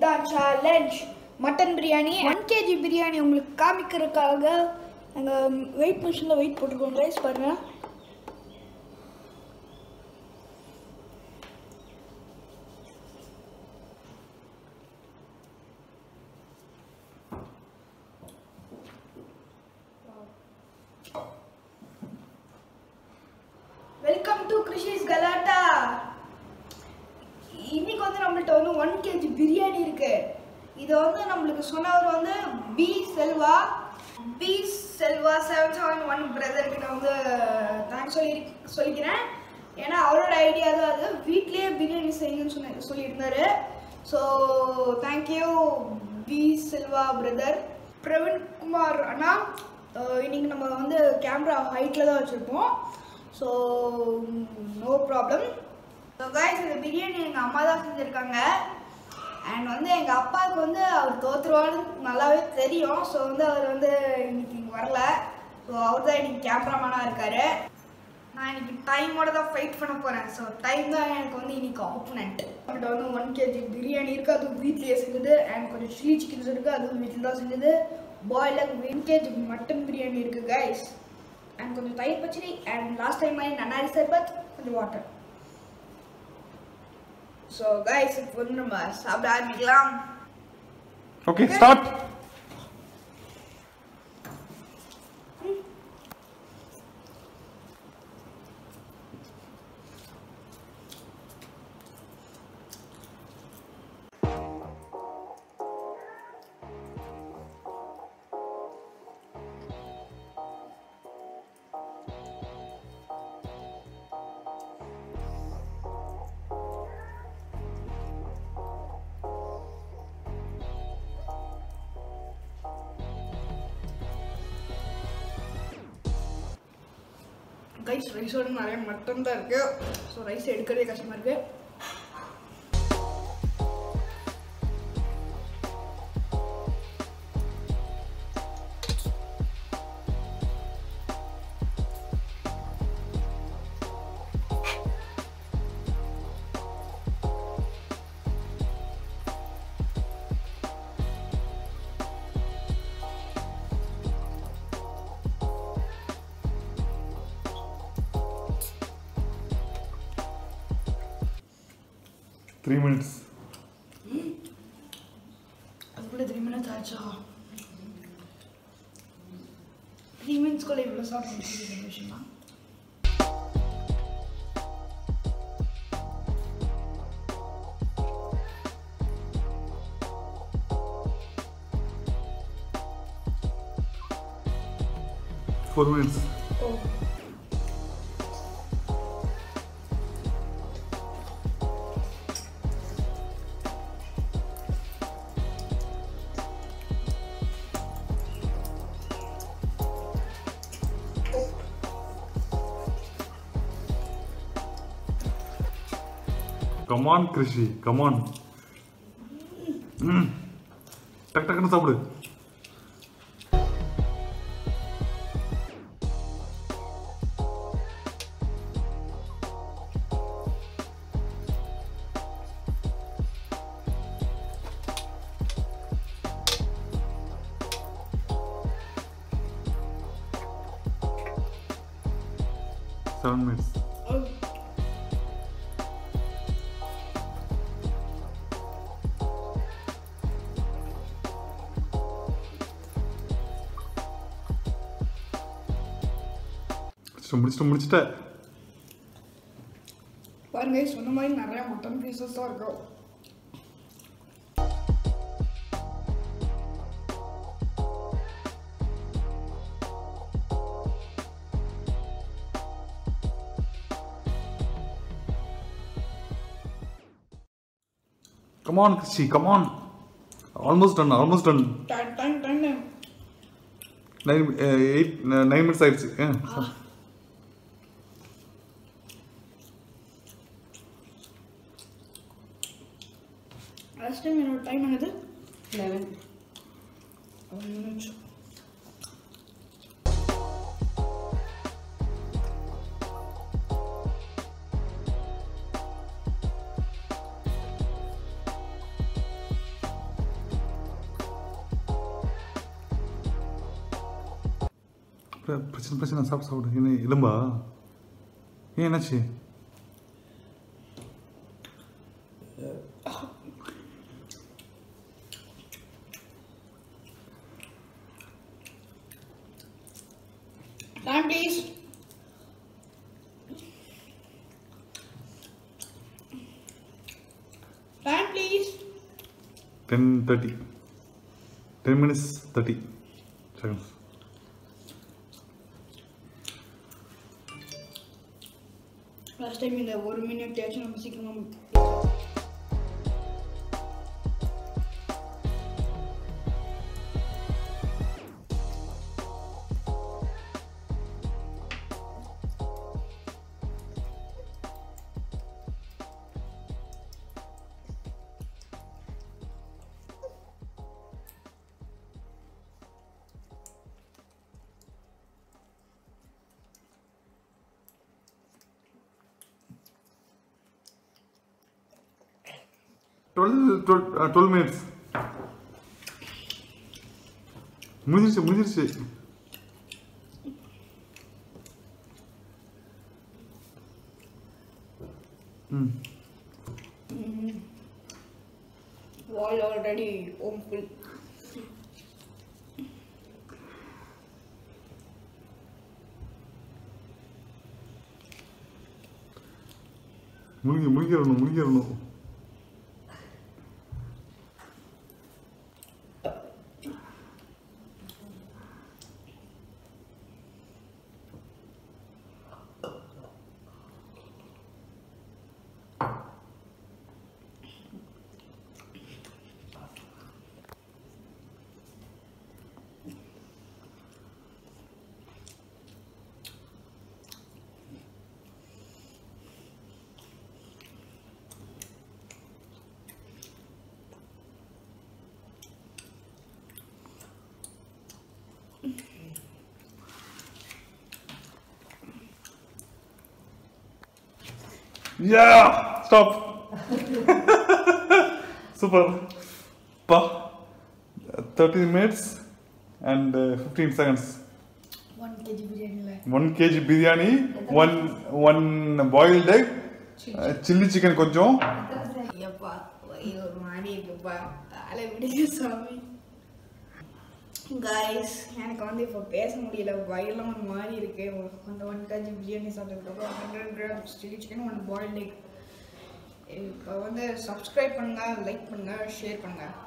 சுல்தான் challenge mutton biryani one kg biryani உங்களுக்கு காமிக்கிறதுக்காக நாங்கள் வெயிட் மிஷினில் வெயிட் போட்டுருக்கோம் ரைஸ் பாருங்க வெல்கம் டு கிருஷிஸ் கலாட்டா இன்னைக்கு வந்து நம்மள்ட்ட வந்து ஒன் கேஜி பிரியாணி இருக்கு இது வந்து நம்மளுக்கு சொன்னவர் வந்து P Selva P Selva seven seven one பிரதருக்கு நான் வந்து தேங்க்ஸ் சொல்லி சொல்லிக்கிறேன் ஏன்னா அவரோட ஐடியா தான் அது வீட்லேயே பிரியாணி செய்யுங்கன்னு சொன்ன சொல்லியிருந்தாரு so thank you P Selva brother Praveen Kumar அண்ணா அஹ் இன்னைக்கு நம்ம வந்து கேமரா ஹைட்டில் தான் வச்சுருப்போம் so no problem so guys இந்த பிரியாணி எங்கள் அம்மா தான் செஞ்சுருக்காங்க அண்ட் வந்து எங்கள் அப்பாவுக்கு வந்து அவர் தோற்றுருவான்னு நல்லாவே தெரியும் ஸோ வந்து அவர் வந்து இன்னைக்கு இங்கே வரல ஸோ அவர் தான் இன்னைக்கு கேமராமேனாக இருக்கார் நான் இன்னைக்கு டைமோட தான் ஃபைட் பண்ண போகிறேன் ஸோ டைம் தான் எனக்கு வந்து இன்னைக்கு ஆப்போனண்ட் அவர்கிட்ட வந்து ஒன் கேஜி பிரியாணி இருக்குது அதுவும் வீட்லேயே செஞ்சது அண்ட் கொஞ்சம் சில்லி சிக்கன்ஸ் இருக்குது அதுவும் வீட்டில் தான் செஞ்சது boiler one kg mutton biryani இருக்குது கைஸ் அண்ட் கொஞ்சம் தயிர் பச்சடி அண்ட் லாஸ்ட் டைம் மாதிரி நன்னாரி சர்பத் கொஞ்சம் வாட்டர் ஸோ கைஸ் இப்போ வந்து நம்ம சாப்பிட ஆரம்பிக்கலாம் ஓகே ஸ்டார்ட் கைஸ் ரைஸோட நிறைய மட்டன் தான் இருக்கு ஸோ ரைஸ் எடுக்கிறதே கஷ்டமா இருக்கு த்ரீ மினிட்ஸ் அதுக்குள்ள த்ரீ மினிட்ஸ் ஆச்சா த்ரீ மினிட்ஸ்க்குள்ள இவ்வளோ சாப்பிட முடியுது விஷயமா four minutes oh come on Krishi come on ம் டக் டக்குன்னு சாப்பிடு செவன் மினிட்ஸ் முடிச்சிட்ட முடிச்சிட்ட முடிச்சிட்ட பாருங்க சொன்ன மாதிரி நிறைய மட்டன் பீசஸ் தான் இருக்கும் come on Krishi come on almost done almost done done done done nine eight nine minutes ஆயிடுச்சு ஆ, லாஸ்ட் டைம் என்னோட டைம் என்னது லெவன் ஒரு நிமிஷம் பிர- பிரச்சனை பிரச்சனை சாப்பிட்டு சாப்பிடு என்ன எலும்பா ஏன் என்னாச்சு Time please. Time please. Ten thirty ten minutes thirty seconds last time இந்த ஒரு மினிட் ஆச்சும் நம்ம சீக்கிரமா டுவெல் டுவெல் டுவெல் மினிட்ஸ் முடிஞ்சிருச்சு முடிஞ்சிருச்சு ம் wall already home full. முழுங்கி முழுங்கிடணும் முழுங்கிடணும் யா ஸ்டாப் சூப்பர் பா thirty minutes and fifteen seconds One kg biryani. One kg biryani one one boiled egg chilli chicken கொஞ்சம் ஐயப்பா வயிறு ஒரு மாதிரி இருக்குப்பா தலை விடுங்க சாமி காய்ஸ் எனக்கு வந்து இப்போ பேச முடியல வயிறுலாம் ஒரு மாதிரி இருக்கு அந்த ஒன் கேஜி பிரியாணி சாப்பிட்டதுக்கப்புறம் hundred grams chilli chicken one boiled egg இப்போ வந்து சப்ஸ்கிரைப் பண்ணுங்க லைக் பண்ணுங்க ஷேர் பண்ணுங்க